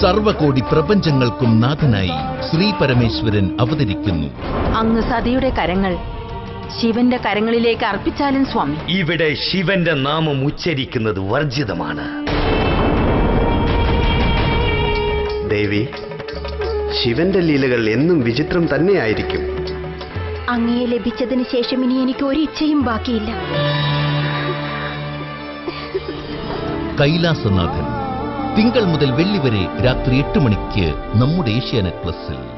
സർവകോടി പ്രപഞ്ചങ്ങൾക്കും നാഥനായി ശ്രീ പരമേശ്വരൻ അവതരിക്കുന്നു അങ്ങ് സതിയുടെ കരങ്ങൾ ശിവന്റെ കരങ്ങളിലേക്ക് അർപ്പിച്ചാലും സ്വാമി ഇവിടെ ശിവന്റെ നാമം ഉച്ചരിക്കുന്നത് വർജിതമാണ് ദേവി ശിവന്റെ ലീലകൾ എന്നും വിചിത്രം തന്നെയായിരിക്കും അങ്ങയെ ലഭിച്ചതിന് ശേഷം ഇനി എനിക്ക് ഒരു ഇച്ഛയും ബാക്കിയില്ല കൈലാസനാഥൻ തിങ്കൾ മുതൽ വെള്ളി വരെ രാത്രി എട്ട് മണിക്ക് നമ്മുടെ ഏഷ്യാനെറ്റ് പ്ലസിൽ